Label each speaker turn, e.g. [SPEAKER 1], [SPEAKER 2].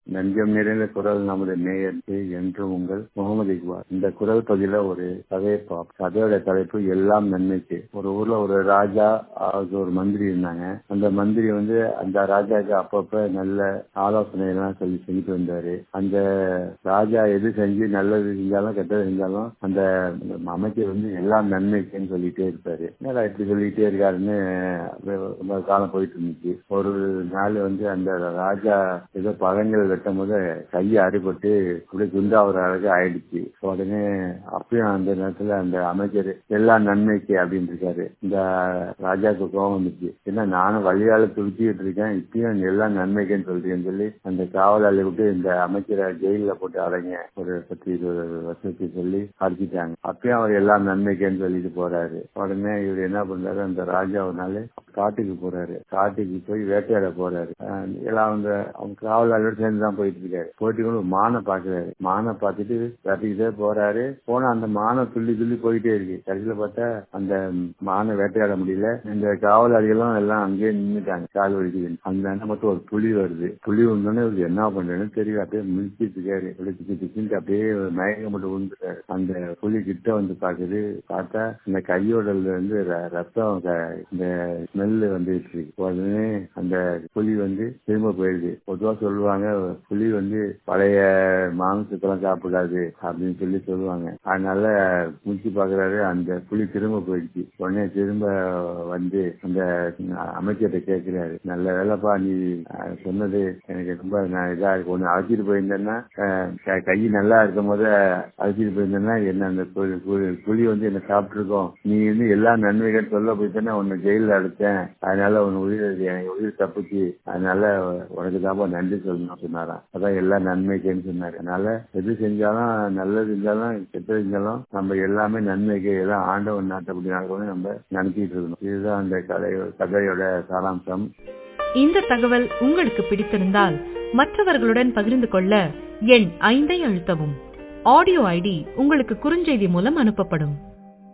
[SPEAKER 1] நஞ்சம் நிறைந்த குரல் நமது நேயருக்கு என்றும் உங்கள் முகமது இக்பால் இந்த குரல் பகுதியில ஒரு கதையை பார்ப்போம் கதையோட தலைப்பு எல்லாம் நன்மைக்கு ஒரு ஊர்ல ஒரு ராஜா அது ஒரு மந்திரி இருந்தாங்க அந்த மந்திரி வந்து அந்த ராஜாக்கு அப்பப்ப நல்ல ஆலோசனை எல்லாம் சொல்லி செஞ்சுட்டு வந்தாரு அந்த ராஜா எது செஞ்சு நல்லது செஞ்சாலும் கெட்டது செஞ்சாலும் அந்த அமைச்சர் வந்து எல்லாம் நன்மைக்குன்னு சொல்லிட்டே இருப்பாரு என்னடா இப்படி சொல்லிட்டே இருக்காருன்னு ரொம்ப காலம் போயிட்டு இருந்துச்சு ஒரு நாள் வந்து அந்த ராஜா ஏதோ பழங்கள் வெட்டும் போது கையை அடிபட்டு அப்படியே குண்டாகிற அளவுக்கு ஆயிடுச்சு உடனே அப்பயும் அந்த நேரத்துல அந்த அமைச்சர் எல்லா நன்மைக்கு அப்படின்னு இருக்காரு இந்த ராஜாவுக்கு கோபம் வந்துச்சு ஏன்னா நானும் வழியால துடிச்சுக்கிட்டு இருக்கேன் இப்பயும் எல்லாம் நன்மைக்குன்னு சொல்றேன்னு சொல்லி அந்த காவலாளி விட்டு இந்த அமைச்சரை ஜெயில போட்டு அடைங்க ஒரு பத்து இருபது வருஷத்துக்கு சொல்லி அடிச்சிட்டாங்க அப்பயும் அவர் எல்லாம் நன்மைக்குன்னு சொல்லிட்டு போறாரு உடனே இவர் என்ன பண்றாரு அந்த ராஜா ஒரு நாள் காட்டுக்கு போறாரு காட்டுக்கு போய் வேட்டையாட போறாரு எல்லாம் அவங்க அவங்க காவலாளர் சேர்ந்து தான் போயிட்டு இருக்காரு போயிட்டு கூட மானை பாக்குறாரு மானை பார்த்துட்டு விரட்டிக்கிட்டே போறாரு போனா அந்த மானை துள்ளி துள்ளி போயிட்டே இருக்கு கடைசியில பார்த்தா அந்த மானை வேட்டையாட முடியல இந்த காவலாளிகளும் எல்லாம் அங்கேயே நின்றுட்டாங்க கால் வலிக்குது அந்த அண்ணன் மட்டும் ஒரு புலி வருது புலி வந்தோடனே இவருக்கு என்ன பண்றேன்னு தெரியல அப்படியே மிதிச்சிட்டு இருக்காரு அப்படியே திக்கு திக்கிட்டு அப்படியே மயக்கம் மட்டும் விழுந்துட்டாரு அந்த புலி கிட்ட வந்து பாக்குது பார்த்தா இந்த கையோடல இருந்து ரத்தம் இந்த ஸ்மெல்லு வந்துட்டு இருக்கு உடனே அந்த புலி வந்து திரும்ப போயிடுது பொதுவா சொல்லுவாங்க புலி வந்து பழைய மாமிசத்தெல்லாம் சாப்பிடாது அப்படின்னு சொல்லி சொல்லுவாங்க அதனால முடிச்சு பாக்குறாரு அந்த புலி திரும்ப போயிடுச்சு உடனே திரும்ப வந்து அந்த அமைச்சர்கிட்ட கேட்கிறாரு நல்ல வேலைப்பா நீ சொன்னது எனக்கு ரொம்ப நான் இதா இருக்கு ஒண்ணு அழைச்சிட்டு போயிருந்தேன்னா கை நல்லா இருக்கும் போது அழைச்சிட்டு போயிருந்தேன்னா என்ன அந்த புலி வந்து என்ன சாப்பிட்டுருக்கோம் நீ வந்து எல்லா நன்மைகள் சொல்ல போயிட்டேன்னா உன்னை ஜெயில அடைச்சேன் அதனால உன் உயிர் எனக்கு உயிர் தப்புச்சு அதனால உனக்கு தான் நன்றி சொல்லணும் சொன்னாராம் அதான் எல்லா நன்மைக்குன்னு சொன்னாரு அதனால எது செஞ்சாலும் நல்லது செஞ்சாலும் கெட்டது செஞ்சாலும் நம்ம எல்லாமே நன்மைக்கு எல்லாம் ஆண்டவன் நாட்டப்படி நடக்கணும் நம்ம நினைச்சிட்டு இருக்கணும் இதுதான் அந்த கதை கதையோட சாராம்சம்
[SPEAKER 2] இந்த தகவல் உங்களுக்கு பிடித்திருந்தால் மற்றவர்களுடன் பகிர்ந்து கொள்ள எண் ஐந்தை அழுத்தவும் ஆடியோ ஐடி உங்களுக்கு குறுஞ்செய்தி மூலம் அனுப்பப்படும்